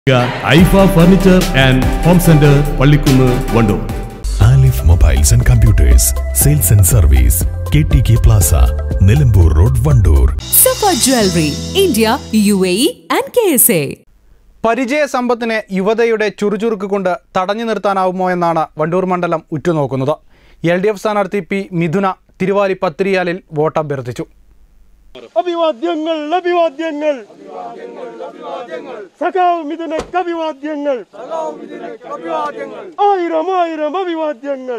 ഐഫ furniture and home centre Pallikkunnu Wandoor Alif mobiles and computers sales and service K T K plaza Nilambur road Wandoor Safa jewellery India U A E and K S A പരിചയ സമ്പത്തിനെ യുവതയുടെ ചുറുചുറുക്ക് കൊണ്ട് തടഞ്ഞു നിർത്താനാവുമോ എന്നാണ് വണ്ടൂർ മണ്ഡലം ഉറ്റുനോക്കുന്നത് L D F സ്ഥാനാർത്ഥി P Mithuna Thiruvali പത്തിരിയാലിൽ വോട്ടഭ്യർത്ഥിച്ചു അഭിവാദ്യങ്ങൾ അഭിവാദ്യങ്ങൾ സഖാവ് മിഥുനക്ക് അഭിവാദ്യങ്ങൾ ആയിരം ആയിരം അഭിവാദ്യങ്ങൾ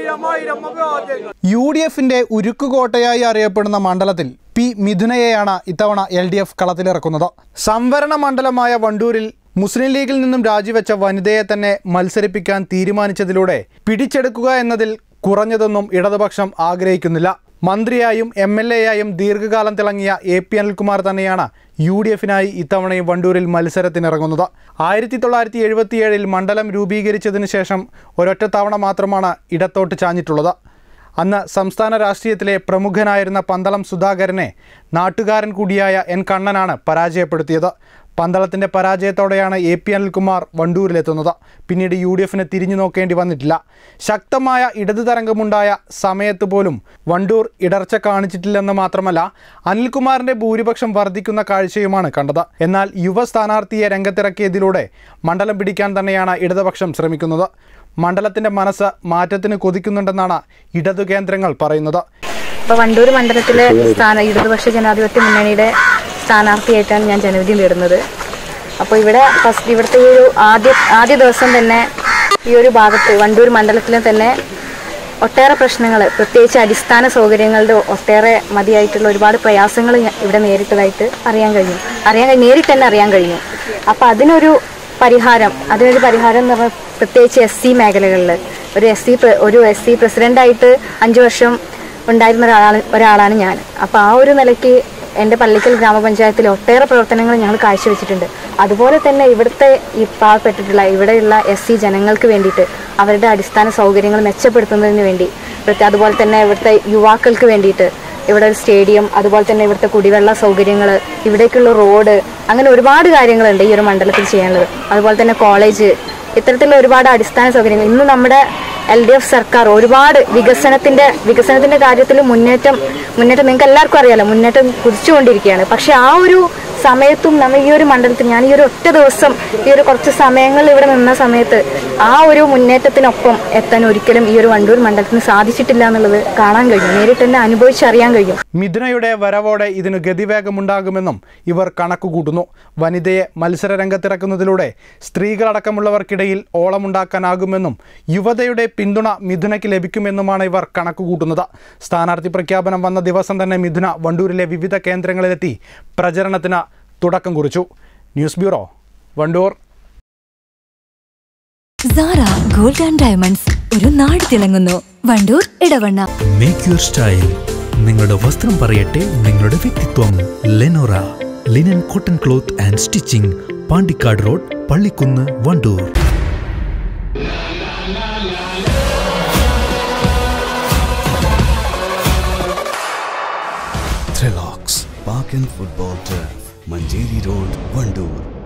യു ഡി എഫിന്റെ ഉരുക്കുകോട്ടയായി അറിയപ്പെടുന്ന മണ്ഡലത്തിൽ പി മിഥുനയെയാണ് ഇത്തവണ എൽ ഡി എഫ് കളത്തിലിറക്കുന്നത് സംവരണ മണ്ഡലമായ വണ്ടൂരിൽ മുസ്ലിം ലീഗിൽ നിന്നും രാജിവെച്ച വനിതയെ തന്നെ മത്സരിപ്പിക്കാൻ തീരുമാനിച്ചതിലൂടെ പിടിച്ചെടുക്കുക എന്നതിൽ കുറഞ്ഞതൊന്നും ഇടതുപക്ഷം ആഗ്രഹിക്കുന്നില്ല മന്ത്രിയായും എം എൽ എയായും ദീർഘകാലം തിളങ്ങിയ എ പി അനിൽകുമാർ തന്നെയാണ് യു ഡി എഫിനായി ഇത്തവണയും വണ്ടൂരിൽ മത്സരത്തിനിറങ്ങുന്നത് ആയിരത്തി തൊള്ളായിരത്തി എഴുപത്തിയേഴിൽ മണ്ഡലം രൂപീകരിച്ചതിന് ശേഷം ഒരൊറ്റ തവണ മാത്രമാണ് ഇടത്തോട്ട് ചാഞ്ഞിട്ടുള്ളത് അന്ന് സംസ്ഥാന രാഷ്ട്രീയത്തിലെ പ്രമുഖനായിരുന്ന പന്തളം സുധാകരനെ നാട്ടുകാരൻ കൂടിയായ എൻ കണ്ണനാണ് പരാജയപ്പെടുത്തിയത് പന്തളത്തിൻ്റെ പരാജയത്തോടെയാണ് എ പി അനിൽകുമാർ വണ്ടൂരിലെത്തുന്നത് പിന്നീട് യു ഡി എഫിന് തിരിഞ്ഞു നോക്കേണ്ടി വന്നിട്ടില്ല ശക്തമായ ഇടതു തരംഗമുണ്ടായ സമയത്ത് പോലും വണ്ടൂർ ഇടർച്ച കാണിച്ചിട്ടില്ലെന്ന് മാത്രമല്ല അനിൽകുമാറിൻ്റെ ഭൂരിപക്ഷം വർദ്ധിക്കുന്ന കാഴ്ചയുമാണ് കണ്ടത് എന്നാൽ യുവ സ്ഥാനാർത്ഥിയെ രംഗത്തിറക്കിയതിലൂടെ മണ്ഡലം പിടിക്കാൻ തന്നെയാണ് ഇടതുപക്ഷം ശ്രമിക്കുന്നത് മണ്ഡലത്തിൻ്റെ മനസ്സ് മാറ്റത്തിന് കൊതിക്കുന്നുണ്ടെന്നാണ് ഇടതു കേന്ദ്രങ്ങൾ പറയുന്നത് ഇപ്പോൾ വണ്ടൂർ മണ്ഡലത്തിലെ സ്ഥാന ഇടതുപക്ഷ ജനാധിപത്യ മുന്നണിയുടെ സ്ഥാനാർത്ഥിയായിട്ടാണ് ഞാൻ ജനവിധി നേടുന്നത് അപ്പോൾ ഇവിടെ ഫസ്റ്റ് ഇവിടുത്തെ ഈ ഒരു ആദ്യ ആദ്യ ദിവസം തന്നെ ഈ ഒരു ഭാഗത്ത് വണ്ടൂർ മണ്ഡലത്തിൽ തന്നെ ഒട്ടേറെ പ്രശ്നങ്ങൾ പ്രത്യേകിച്ച് അടിസ്ഥാന സൗകര്യങ്ങളുടെ ഒട്ടേറെ മതിയായിട്ടുള്ള ഒരുപാട് പ്രയാസങ്ങൾ ഞാൻ ഇവിടെ നേരിട്ടതായിട്ട് അറിയാൻ കഴിഞ്ഞു അറിയാൻ കഴി- നേരിട്ട് തന്നെ അറിയാൻ കഴിഞ്ഞു അപ്പോൾ അതിനൊരു പരിഹാരം അതിനൊരു പരിഹാരം എന്ന് പറഞ്ഞാൽ പ്രത്യേകിച്ച് എസ് സി മേഖലകളിൽ ഒരു എസ് സി ഒരു എസ് സി പ്രസിഡൻ്റായിട്ട് അഞ്ച് വർഷം ഉണ്ടായിരുന്ന ഒരാൾ ഒരാളാണ് ഞാൻ അപ്പോൾ ആ ഒരു നിലയ്ക്ക് എൻ്റെ പള്ളിക്കൽ ഗ്രാമപഞ്ചായത്തിൽ ഒട്ടേറെ പ്രവർത്തനങ്ങൾ ഞങ്ങൾ കാഴ്ചവെച്ചിട്ടുണ്ട് അതുപോലെ തന്നെ ഇവിടുത്തെ ഈ പാവപ്പെട്ടിട്ടുള്ള ഇവിടെയുള്ള എസ് സി ജനങ്ങൾക്ക് വേണ്ടിയിട്ട് അവരുടെ അടിസ്ഥാന സൗകര്യങ്ങൾ മെച്ചപ്പെടുത്തുന്നതിന് വേണ്ടി പ്രത്യേക അതുപോലെ തന്നെ ഇവിടുത്തെ യുവാക്കൾക്ക് വേണ്ടിയിട്ട് ഇവിടെ ഒരു സ്റ്റേഡിയം അതുപോലെ തന്നെ ഇവിടുത്തെ കുടിവെള്ള സൗകര്യങ്ങൾ ഇവിടേക്കുള്ള റോഡ് അങ്ങനെ ഒരുപാട് കാര്യങ്ങളുണ്ട് ഈ ഒരു മണ്ഡലത്തിൽ ചെയ്യാനുള്ളത് അതുപോലെ തന്നെ കോളേജ് ഇത്തരത്തിലുള്ള ഒരുപാട് അടിസ്ഥാന സൗകര്യങ്ങൾ ഇന്ന് നമ്മുടെ എൽ ഡി എഫ് സർക്കാർ ഒരുപാട് വികസനത്തിന്റെ വികസനത്തിന്റെ കാര്യത്തിൽ മുന്നേറ്റം മുന്നേറ്റം നിങ്ങൾക്ക് എല്ലാവർക്കും അറിയാലോ മുന്നേറ്റം കുതിച്ചുകൊണ്ടിരിക്കുകയാണ് പക്ഷെ ആ ഒരു സമയത്തും നമ്മൾ ഈ ഒരു മണ്ഡലത്തിൽ ഞാൻ ഈ ഒരു ഒറ്റ ദിവസം ഈ ഒരു കുറച്ച് സമയങ്ങളിൽ ഇവിടെ നിന്ന സമയത്ത് ആ ഒരു മുന്നേറ്റത്തിനൊപ്പം എത്താൻ ഒരിക്കലും ഈ ഒരു വണ്ടൂർ മണ്ഡലത്തിന് സാധിച്ചിട്ടില്ല എന്നുള്ളത് കാണാൻ കഴിയും നേരിട്ട് തന്നെ അനുഭവിച്ചറിയാൻ കഴിയും മിഥുനയുടെ വരവോടെ ഇതിന് ഗതിവേഗമുണ്ടാകുമെന്നും ഇവർ കണക്കുകൂട്ടുന്നു വനിതയെ മത്സര രംഗത്തിറക്കുന്നതിലൂടെ സ്ത്രീകളടക്കമുള്ളവർക്കിടയിൽ ഓളമുണ്ടാക്കാനാകുമെന്നും യുവതയുടെ പിന്തുണ മിഥുനയ്ക്ക് ലഭിക്കുമെന്നുമാണ് ഇവർ കണക്കുകൂട്ടുന്നത് സ്ഥാനാർത്ഥി പ്രഖ്യാപനം വന്ന ദിവസം തന്നെ മിഥുന വണ്ടൂരിലെ വിവിധ കേന്ദ്രങ്ങളിലെത്തി പ്രചരണത്തിന് തുടക്കം കുറിച്ചു news bureau Wandoor Sara gold and diamonds ഒരു നാട് തിളങ്ങുന്നു Wandoor Edavanna make your style നിങ്ങളുടെ വസ്ത്രം പറയട്ടെ നിങ്ങളുടെ വ്യക്തിത്വം Lenora linen cotton cloth and stitching Pandikkad road Pallikkunnu Wandoor Thrillux Park and Football Turf, Manjeri Road, Vandoor.